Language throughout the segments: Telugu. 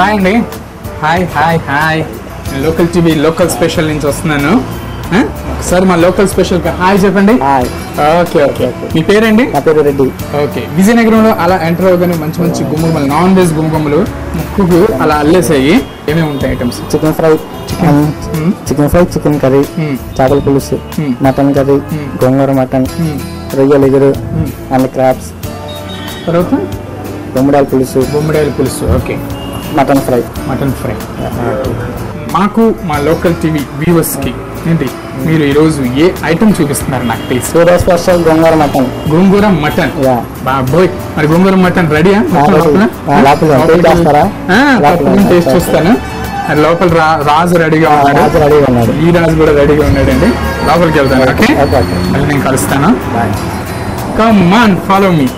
హాయ్ అండి హాయ్ హాయ్ హాయ్ నేను లోకల్ టీవీ లోకల్ స్పెషల్ నుంచి వస్తున్నాను ఆ? ఒకసారి మా లోకల్ స్పెషల్ హాయ్ చెప్పండి హాయ్ ఓకే ఓకే మీ పేరండి నా పేరు రెడ్డి ఓకే విజయనగరంలో అలా ఎంటర్ అవగానే మంచి మంచి గుమ్మగుమ్మలు నాన్ వెజ్ గుమ్మగుమ్మలు ముక్కుకు అలా అల్లేసాయి ఏమేమి ఉంటాయి items chicken fry chicken fry chicken curry చేపల పులుసు Hmm. Mutton curry Hmm. గోంగూర మటన్ రొయ్యలు ఎగురు అండ్ క్రాబ్స్ తర్వాత బొమ్మడాల పులుసు బొమ్మిడాయల పులుసు okay mutton fry mutton fry మాకు మా లోకల్ టీవీ వ్యూవర్స్కి ఏంటి మీరు ఈరోజు ఏ ఐటమ్ చూపిస్తున్నారు నాకు ప్లీజ్ సూర్య స్పెషల్ గోంగూర మటన్ గోంగూర మటన్ యా బాబోయ్ మరి గోంగూర మటన్ రెడీయా ఆ, ready. ఆ, లోపల taste చేస్తారా? లోపల టేస్ట్ taste చూస్తాను మరి లోపల రా- రాజు రెడీగా ఉన్నాడు రాజు రెడీగా ఉన్నాడు ఈ రాజు కూడా రెడీగా ఉన్నాడండి లోపలికి వెళ్తాను ఓకే ఓకే ఓకే మళ్ళీ నేను కలుస్తాను bye come on follow me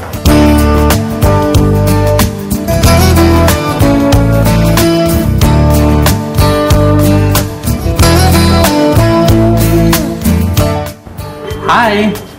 hi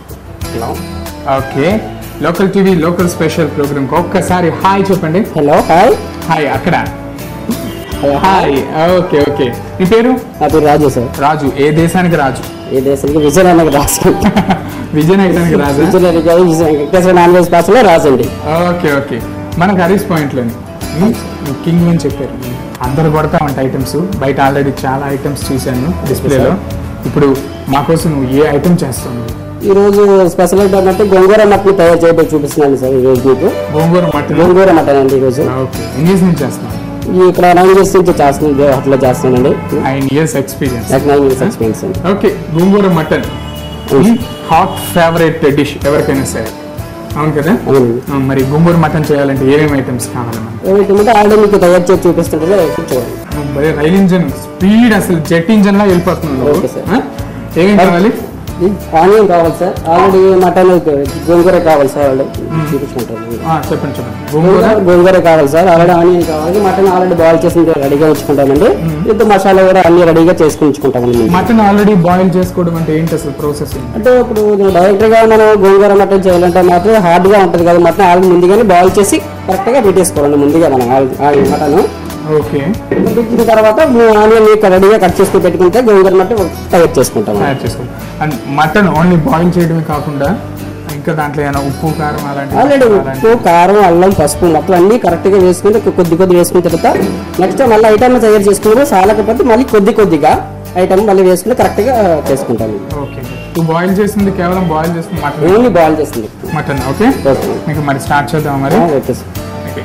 okay local TV local special program ఒక్కసారి హాయ్ చెప్పండి హలో హాయ్ హాయ్ అక్కడ హలో హాయ్ ఓకే ఓకే మీ పేరు నా పేరు రాజు సార్ రాజు ఏ దేశానికి రాజు ఈ దేశానికి విజయనగరం రాజు విజయనగరానికి రాజు విజయనగరం వెంకటేశ్వర నాన్ వెజ్ భాషలో రాజు అండి ఓకే ఓకే మనకు హరీస్ పాయింట్లోని కింగ్ అని చెప్పారు అందరు కొడతా ఉంటాయి ఐటమ్స్ బయట ఆల్రెడీ చాలా ఐటమ్స్ చూశాను డిస్ప్లేలో ఇప్పుడు మా కోసం నువ్వు ఏ ఐటమ్ చేస్తావు ఈ రోజు స్పెషల్ ఏంటంటే గోంగూర మటన్ తయారు చేయడం చూపిస్తున్నాను సార్ ఈ రోజు మీకు గోంగూర మటన్ గోంగూర మటన్ అండి ఈ రోజు ఓకే ఎన్ని ఇయర్స్ నుంచి చేస్తున్నాను ఈ ఇక్కడ నైన్ ఇయర్స్ నుంచి చేస్తున్నాను హోటల్లో చేస్తానండి నైన్ ఇయర్స్ ఎక్స్పీరియన్స్ నాకు నైన్ ఇయర్స్ ఎక్స్పీరియన్స్ అండి ఓకే గోంగూర మటన్ హాట్ ఫేవరెట్ డిష్ ఎవరికైనా సరే అవును కదా అవునండి ఆ, మరి గోంగూర మటన్ చేయాలంటే ఏమేమి ఐటమ్స్ కావాలి మనకి ఏమిటంటే ఆల్రెడీ మీకు తయారు చేసి చూపిస్తుంటే చూడండి నువ్వు రైల్ ఇంజన్ స్పీడ్ అసలు జెట్ ఇంజన్ లా వెళ్ళిపోతుంది నువ్వు. Okay sir. ఆ? ఏమేం కావాలి ఇది ఆనియన్ కావాలి సార్ ఆల్రెడీ మటన్ గోంగూర కావాలి సార్ ఆల్రెడీ చూపించుకుంటాను ఆ, చెప్పండి చెప్పండి గోంగూర గోంగూర గోంగూర కావాలి సార్ ఆల్రెడీ ఆనియన్ కావాలి మటన్ ఆల్రెడీ బాయిల్ చేసి రెడీగా ఉంచుకుంటామండి ఇంత మసాలా కూడా అన్ని రెడీగా చేసుకుని ఉంచుకుంటామండి మేము. మటన్ ఆల్రెడీ బాయిల్ చేసుకోవడం అంటే ఏంటి అసలు ప్రాసెస్ అంటే ఇప్పుడు డైరెక్ట్ గా మనం గోంగూర మటన్ చేయాలంటే మాత్రం హార్డ్ గా ఉంటది కదా మటన్ ఆల్రెడీ ముందుగానే బాయిల్ చేసి కరెక్ట్ గా పెట్టేసుకోవాలండి ముందుగా మనం మటన్ ఓకే పెట్టిన తర్వాత ఆనియన్ రెడీగా కట్ చేసుకుని పెట్టుకుంటే గోంగూర మటన్ తయారు చేసుకుంటాం తయారు చేసుకోవాలి అండ్ మటన్ ఓన్లీ బాయిల్ చేయడమే కాకుండా ఇంకా దాంట్లో ఏమైనా ఉప్పు కారం అలాంటివి ఆల్రెడీ అలాంటివి- ఉప్పు కారం అల్లం పసుపు మొత్తం అన్ని కరెక్ట్ గా వేసుకుంటే కొ- కొద్ది కొద్ది వేసుకున్న తర్వాత నెక్స్ట్ మళ్ళీ ఐటమ్ తయారు చేసుకున్నప్పుడు చాలకపోతే మళ్ళీ కొద్ది కొద్దిగా ఐటమ్ మళ్ళీ వేసుకుని కరెక్ట్ గా చేసుకుంటాము ఓకే నువ్వు బాయిల్ చేసింది కేవలం బాయిల్ చేసిన మటన్ ఓన్లీ బాయిల్ చేస్తుంది మటన్ ఓకే ఓకే మీకు మరి స్టార్ట్ చేద్దాం మరి ఓకే సార్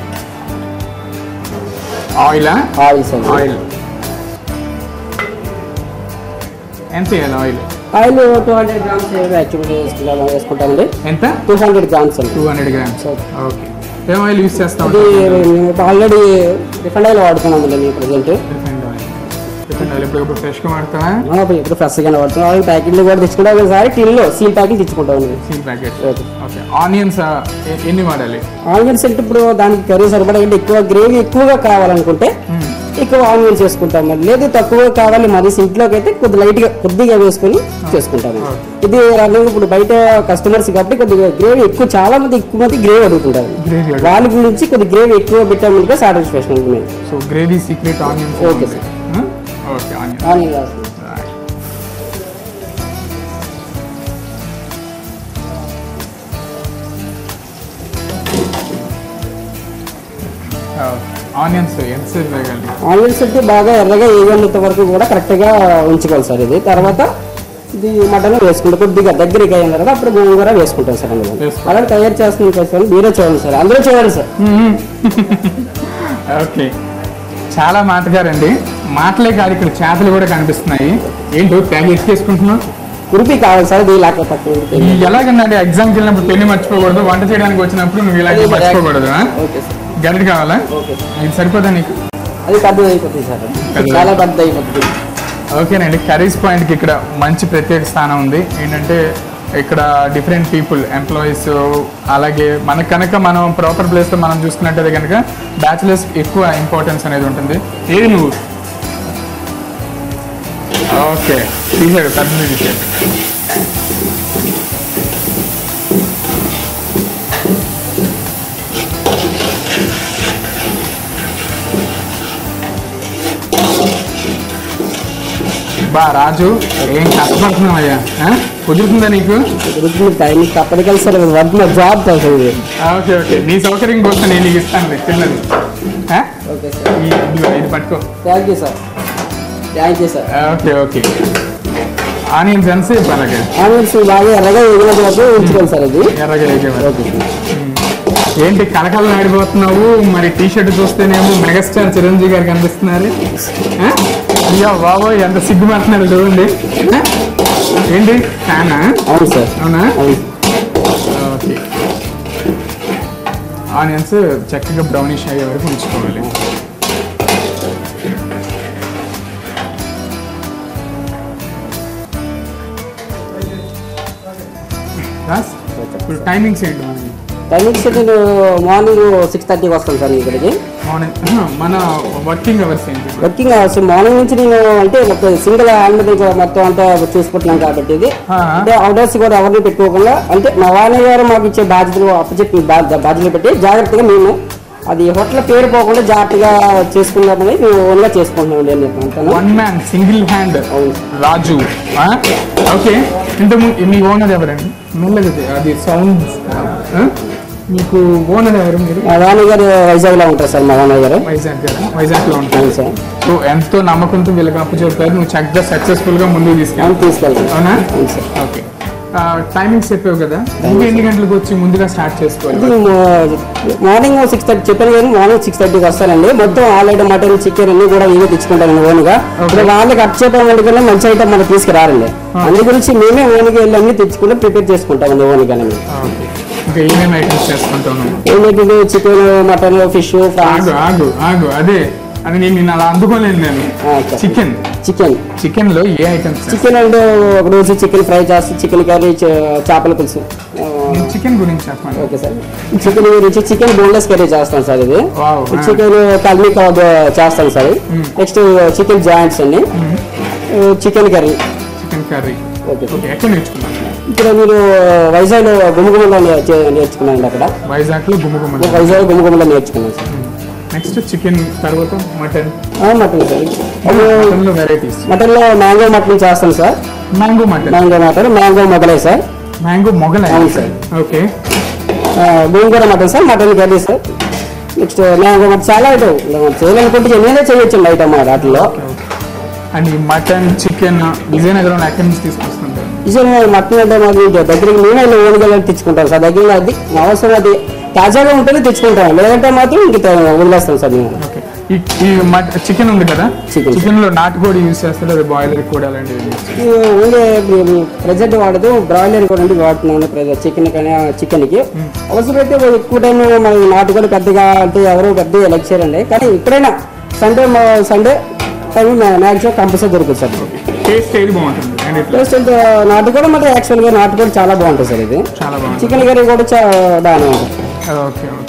ఆయిలా ఆయిల్ సార్ ఆయిల్ ఎంత వేయాలి oil oil two hundred grams యాక్చువల్గా వేసుకుంటాం వేసుకుంటామండి ఎంత టూ హండ్రెడ్ గ్రామ్స్ అండి టూ హండ్రెడ్ గ్రామ్స్ ఓకే ఏం ఆయిల్ యూస్ చేస్తాం అది మేము ఆల్రెడీ రిఫండ్ ఆయిల్ వాడుతున్నామండి మేము present refined oil refined oil ఇప్పుడు ఫ్రెష్గా వాడతావా ఇప్పుడు ఫ్రెష్గానే వాడుతున్నాం ఆయిల్ ప్యాకెట్లు కూడా తెచ్చుకుంటాం ఒకసారి టిన్లో సీల్ ప్యాకెట్ తెచ్చుకుంటామండి seal packet okay okay onions ఎన్ని వాడాలి ఆనియన్స్ అంటే ఇప్పుడు దానికి కర్రీ సరిపడా అంటే ఎక్కువ గ్రేవీ ఎక్కువగా కావాలనుకుంటే ఎక్కువ ఆనియన్స్ వేసుకుంటాం మరి లేదు తక్కువ కావాలి మరి ఇంట్లోకి అయితే కొద్ది లైట్ గా కొద్దిగా వేసుకొని చేసుకుంటాము ఇది రన్నింగ్ ఇప్పుడు బయట కస్టమర్స్ కాబట్టి కొద్దిగా గ్రేవీ ఎక్కువ చాలా మంది ఎక్కువ మంది గ్రేవీ అడుగుతుంటారు గ్రేవీ వాళ్ళ గురించి కొద్ది గ్రేవీ ఎక్కువ పెట్టామనుకో సాటిస్ఫాక్షన్ ఉంటుంది so gravy secret onions Okay, sir. Okay onion onion వేస్తాం. ఆనియన్స్ ఎంతసేపు వేయాలి ఆనియన్స్ అంటే బాగా ఎర్రగా ఏగేంత వరకు కూడా కరెక్ట్ గా ఉంచుకోవాలి సార్ ఇది తర్వాత ఇది మటన్ వేసుకుంటాం కొద్దిగా దగ్గరికి అయిన తర్వాత అప్పుడు గోంగూర వేసుకుంటాం సార్ అందులో వేసుకో. అలా తయారు చేస్తున్నాం సార్ మీరే చూడండి సార్ అందరూ చూడండి సార్ ఓకే చాలా మాటగారండి మాటలే కాదు ఇక్కడ చేతలు కూడా కనిపిస్తున్నాయి ఏంటో తెగ ఎక్కేసుకుంటున్నావు ఉడిపి కావాలి సార్ ఇది లాక పట్టు ఈ ఎలాగంటే ఎగ్జామ్కి వెళ్ళినప్పుడు పెళ్లి మర్చిపోకూడదు వంట చేయడానికి వచ్చినప్పుడు నువ్వు ఇలాగే మర్చిపోకూడదు ఆ? ఓకే సార్ గరిట కావాలా ఓకే సార్ ఇది సరిపోదా నీకు అది పెద్దది అయిపోతుంది సార్ పెద్దది. చాలా పెద్దది అయిపోతుంది ఓకేనండి కర్రీస్ పాయింట్కి ఇక్కడ మంచి ప్రత్యేక స్థానం ఉంది ఏంటంటే ఇక్కడ డిఫరెంట్ పీపుల్ ఎంప్లాయీస్ అలాగే మనకు కనుక మనం ప్రాపర్ ప్లేస్లో మనం చూసుకున్నట్టయితే కనుక బ్యాచులర్స్ ఎక్కువ ఇంపార్టెన్స్ అనేది ఉంటుంది ఏది నువ్వు ఓకే తీసాడు పెద్దది తీసాడు బా రాజు ఏం కష్టపడుతున్నావయ్యా ఆ? కుదురుతుందా నీకు గురించి టైం తప్పనికల్ సార్ వర్క్ నా జాబ్ సార్ ఇది ఆ, ఓకే ఓకే నీ సౌకర్యం కోసం నేను నీకు ఇస్తాను తిన్నది ఆ? ఓకే సార్ ఈ- ఇదిగో, ఇది పట్టుకో thank you sir thank you sir ఆ, ఓకే ఓకే ఆనియన్స్ ఎంతసేపు అలాగే ఆనియన్స్ బాగా ఎర్రగా ఎగిన వరకు ఉంచుకోవాలి సార్ అది ఎర్రగా వేగేవారు ఓకే సార్ ఏంటి కలకల ఆడిపోతున్నావు మరి టీ షర్ట్ చూస్తేనేమో మెగాస్టార్ చిరంజీవి గారు కనిపిస్తున్నారు ఆ? అయ్యో బాబో ఎంత సిగ్గుపడుతున్నారు చూడండి ఆ? ఏంటి ఫ్యానా అవును సార్ అవునా అవును ఓకే ఆనియన్స్ చక్కగా బ్రౌనిష్ అయ్యే వరకు ఉంచుకోవాలి రాస్? ఇప్పుడు టైమింగ్స్ ఏంటి మనకి టైమింగ్ సార్ నేను మార్నింగ్ సిక్స్ థర్టీకి వస్తాను సార్ ఇక్కడికి మార్నింగ్ మన వర్కింగ్ అవర్స్ ఏంటి వర్కింగ్ అవర్స్ మార్నింగ్ నుంచి నేను అంటే ఒక సింగిల్ హ్యాండ్ మీద మొత్తం అంతా చూసుకుంటున్నాను కాబట్టి ఇది ఆ. అంటే అవుటర్స్ కూడా ఎవరిని పెట్టుకోకుండా అంటే మా వాణి గారు మాకు ఇచ్చే బాధ్యతలు అప్పచెప్పి బా- బాధ్యతలు పెట్టి జాగ్రత్తగా మేము అది హోటల్ పేరు పోకుండా జాగ్రత్తగా చేసుకుందామని మేము ఓన్గా చేసుకుంటున్నాం నేను అంతాను వన్ మ్యాన్ సింగిల్ హ్యాండ్ అవును. రాజు ఆ? ఓకే ఇంత మీ ఓనర్ ఎవరండి మెల్లగా చే- అది సౌండ్ మీకు ఓనర్ ఎవరు మీరు మా వాణి గారు వైజాగ్లో ఉంటారు సార్ మా వాణి గారు వైజాగ్ గారు వైజాగ్ లో ఉంటారు అవును సార్ సో ఎంతో నమ్మకంతో వీళ్ళకి అప్పు చెప్తారు నువ్వు చక్కగా సక్సెస్ఫుల్ గా ముందుకు తీసుకెళ్ళి అవును తీసుకెళ్తాను అవునా అవును సార్ ఓకే టైమింగ్స్ చెప్పావు కదా నువ్వు ఎన్ని గంటలకు వచ్చి ముందుగా స్టార్ట్ చేసుకోవాలి ఇది మా- మార్నింగ్ సిక్స్ థర్టీ చెప్పాను కానీ మార్నింగ్ సిక్స్ థర్టీకి వస్తానండి మొత్తం ఆల్ ఐటమ్ మటన్ చికెన్ అన్ని కూడా నేనే తెచ్చుకుంటాను ఓన్గా ఇప్పుడు వాళ్ళకి అప్ చేయడం వండుకునే మంచి ఐటమ్ మనకి తీసుకురారండి అందు గురించి మేమే ఓన్గా వెళ్ళి అన్ని తెచ్చుకుని ప్రిపేర్ చేసుకుంటామండి ఓన్గా ఓకే ఇంకా ఏమేమి ఐటమ్స్ చేసుకుంటాను ఏంటంటే చికెన్ మటన్ ఫిష్ ఫ్రాన్స్ ఆగు ఆగు ఆగు అదే అది నేను నిన్న అలా అందుకోలేను నేను చికెన్ చికెన్ చికెన్ లో ఏ ఐటమ్స్ చికెన్ అంటే ఒక రోజు చికెన్ ఫ్రై చేస్తాం చికెన్ కర్రీ చేపల పులుసు ఆ, చికెన్ గురించి చెప్పండి ఓకే సార్ చికెన్ గురించి చికెన్ బోన్లెస్ కర్రీ చేస్తాం సార్ ఇది వావ్ చికెన్ కల్మీ కబాబ్ చేస్తాం సార్ నెక్స్ట్ చికెన్ జాయింట్స్ అండి chicken curry chicken curry okay okay ఎక్కడ నేర్చుకున్నాను ఇక్కడ మీరు వైజాగ్ గుమ్మగుమ్మలో నేర్చుకున్నాను అక్కడ వైజాగ్ లో గుమ్మగుమ్మలు వైజాగ్ గుమ్మగుమ్మలో నేర్చుకున్నాను సార్ నెక్స్ట్ చికెన్ తర్వాత మటన్ ఆ, మటన్ సార్ మటన్ లో వెరైటీస్ మటన్లో మ్యాంగో మటన్ చేస్తాం sir mango mutton mango mutton mango Mughlai sir mango Mughlai అవును సార్. ఓకే ఆ, గోంగూర mutton sir mutton curry sir next mango mutton చాలా ఐటమ్ చేయాలనుకుంటే ఎన్నైనా చేయొచ్చండి ఐటమ్ వాటిలో అండ్ ఈ మటన్ చికెన్ విజయనగరం ఎక్కడి నుంచి తీసుకొస్తుంటారు నిజంగా మటన్ అంటే మాకు దగ్గరికి నేనే ఓడిగా తెచ్చుకుంటాం సార్ దగ్గర అది అవసరం అది తాజాగా ఉంటేనే తెచ్చుకుంటాం లేదంటే మాత్రం ఇంక తే- వదిలేస్తాం సార్ మేము ఓకే ఈ ఈ మట్ చికెన్ ఉంది కదా Chicken. చికెన్ లో నాటుకోడి యూస్ చేస్తారు అది బాయిలర్ కూడా అలాంటివి use చేస్తారు. ఈ ఓన్లీ ప్రజెంట్ వాడదు బ్రాయిలర్ కూడా ఉంది వాడుతున్నాను చికెన్ కానీ చికెన్కి అవసరమైతే ఎక్కువ టైం మన నాటుకోడి పెద్దగా అంటే ఎవరు పెద్ద లెక్చర్ అండి కానీ ఎప్పుడైనా Sunday Sunday time maximum compulsory దొరుకుతుంది సార్ టేస్ట్ ఏది బాగుంటుంది రెండిట్లో ప్లస్ నాటుకోడి మాత్రం యాక్చువల్గా నాటుకోడి చాలా బాగుంటుంది సార్ ఇది చాలా బాగుంటుంది చికెన్ కర్రీ కూడా చాలా బాగానే ఉంటుంది ఓకే